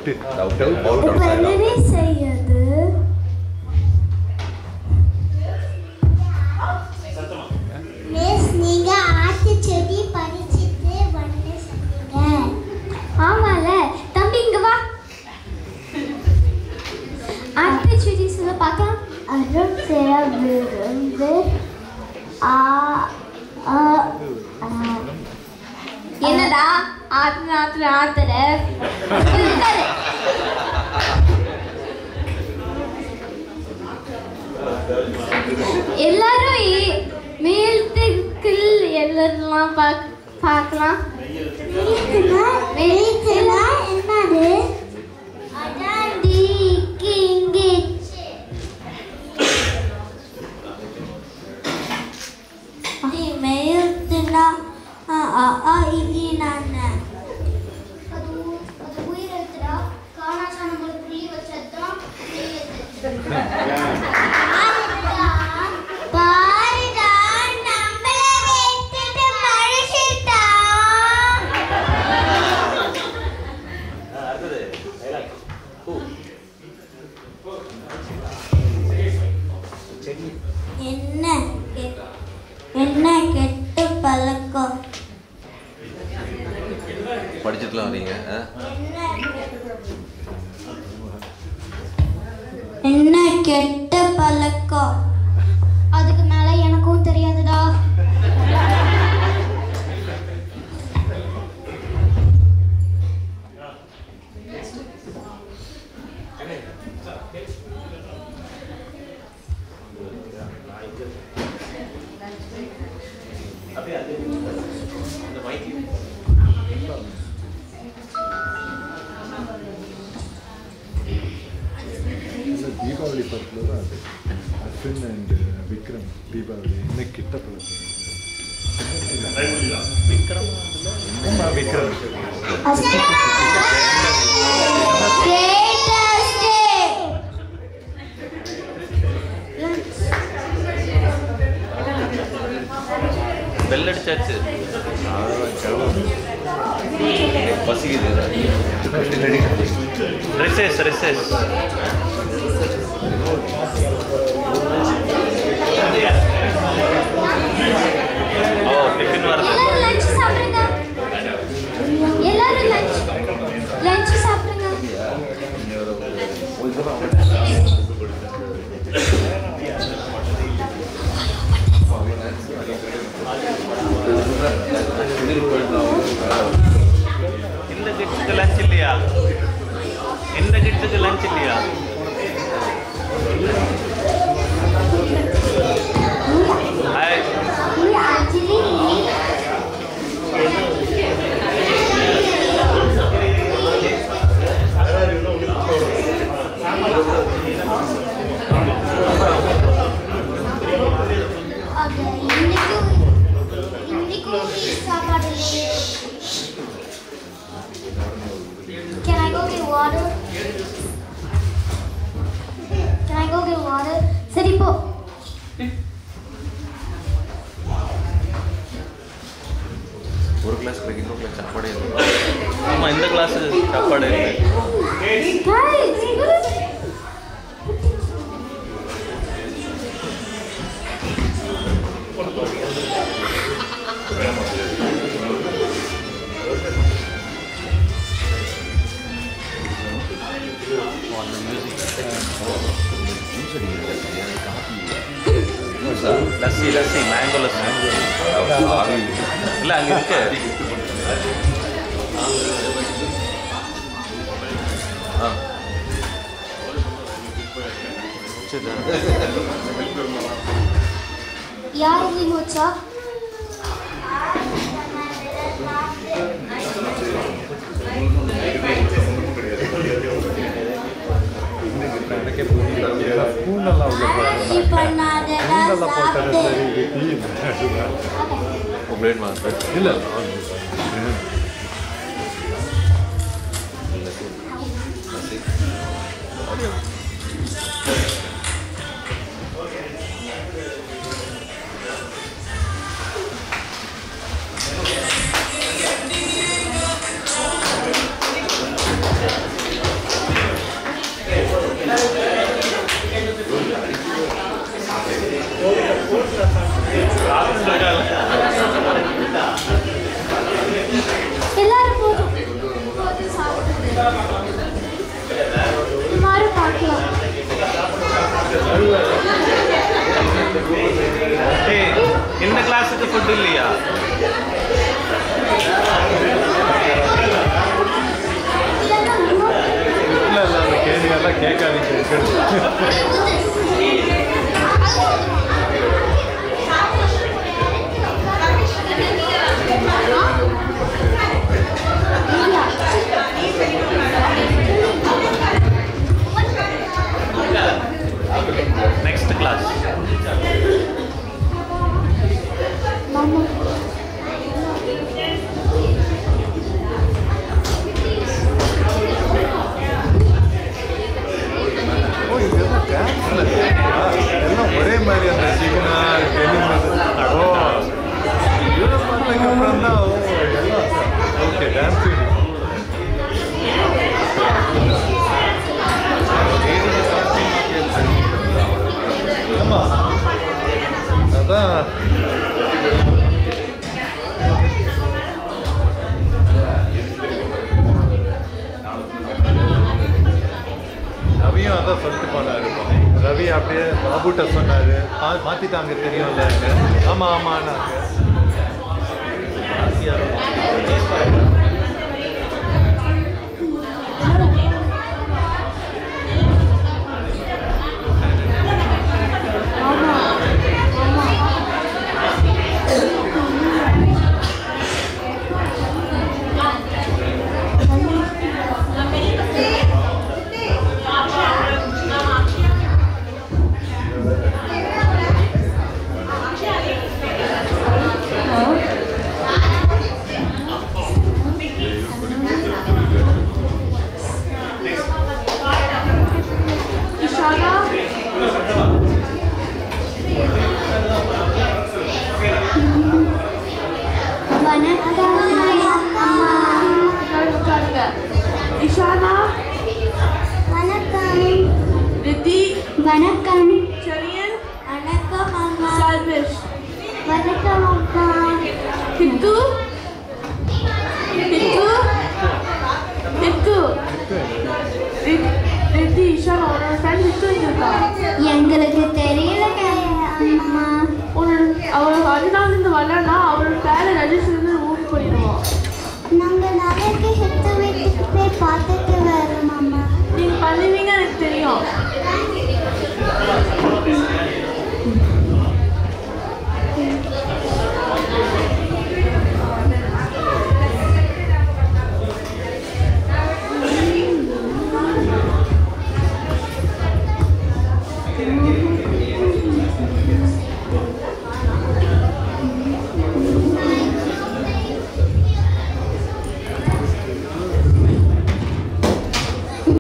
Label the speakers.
Speaker 1: Doubt
Speaker 2: doubt Pavul
Speaker 3: இப்போ
Speaker 2: doubt
Speaker 3: என்னடி செய்யுது மிஸ் நீங்க ஆத்து செடி பறிச்சிட்டு வந்து சொன்னீங்க ஆமால தம்பி இங்க வா ஆத்து செடி சொல்ல பார்க்கலாம் அருள் செய்ய விருந்து ஆ ஆ ஆ. என்னடா ஆத்து ஆத்து ஆத்துற உட்காரு. எல்லாரும் இ- மேல்த்துக்குள் எல்லாரெல்லாம் பாக் பார்க்கலாம் மேல்த்துனா என்னது அதாண்டி இங்கே மேல்த்துனா அ ஆ இ ஈ நான் அது உ- அது உயிரெழுத்துடா காணாசானங்களுக்கு புள்ளி வச்சதுதான் பாருடா நம்மள வெட்டிட்டு மனுஷிட்டா என்ன கெ- என்ன கெட்ட பழக்கம்
Speaker 2: படிச்சுட்டுலாம் வரீங்க ஆ?
Speaker 3: என்ன கெட்ட பழக்கம் அதுக்கு மேல எனக்கும் தெரியாதுடா
Speaker 1: ಇಲ್ಲ ದೀಪಾವಳಿ ಪರ್ಲು ಅದು ಅಶ್ವಿನ್ ಆ್ಯಂಡ್ ವಿಕ್ರಮ್ ದೀಪಾವಳಿ ಇನ್ನೂ ಕಿಟ್ಟ ಪಳಕು ವಿಕ್ರಮ್ ವಿಕ್ರಮ್
Speaker 2: பெல் அடிச்சாச்சு பசிக்குது ரிசஸ் ரிசஸ் ஓ டிஃபின் வருது
Speaker 3: எல்லாரும் லஞ்ச் சாப்பிடுங்க எல்லாரும் லஞ்ச் லஞ்ச் சாப்பிடுங்க
Speaker 2: இந்த கிட்ஸுக்கு லஞ்ச் இல்லையா இந்த கிட்ஸுக்கு லஞ்ச் இல்லையா ஹாய்
Speaker 3: ஆக்சுவலி அது இன்னைக்கும் இன்னைக்கும் சாப்பாடு இல்லையே Can I go get water? Can I go get water? சரி போ
Speaker 2: ஒரு கிளாஸ் கிடைக்கும் இன்னொரு கிளாஸ் சாப்பாடே இல்லை ஆமாம் இந்த கிளாஸ் சாப்பாடு இல்லை
Speaker 3: Guys, what is
Speaker 2: lassi lassi mango lassi இல்லை அங்கே இருக்கு ஆ சரி
Speaker 3: யார் உயிர் வச்சா
Speaker 1: ನನಗೆ ಪುರಿಯಿಲ್ಲ ಸ್ಪೂನೆಲ್ಲ ಉள்ள
Speaker 3: அரசி பண்ணாதடா
Speaker 1: ಸ್ಪೂನೆಲ್ಲ போட்டது
Speaker 3: சாப்பிட்டு
Speaker 1: ಸರಿ ಇದು ಟೀ
Speaker 2: பிளேட் மாஸ்டர்
Speaker 1: ಇಲ್ಲ
Speaker 2: ஃபுட் இல்லையா
Speaker 1: இல்லை இல்லை அந்த கேள்வியெல்லாம் கேட்காதீங்க கேட்குறது
Speaker 2: நெக்ஸ்ட் கிளாஸ்
Speaker 1: ஓ இதெல்லாம் டான்ஸில் எல்லாம் ஒரே மாதிரி அந்த சிக்னல் எலிமெண்ட் ஓ இதில் பார்த்ததுக்கப்புறம் தான் ஓ எல்லாம் ஓகே டான்ஸிங் ஆமாம் அதான் ரவியும் அதான் சொல்லிட்டு போனாரு ரவி அப்படியே பாபுட்ட சொன்னாரு "ஆ, மாத்திட்டாங்க தெரியும்ல ஆமா ஆமாண்ணாங்க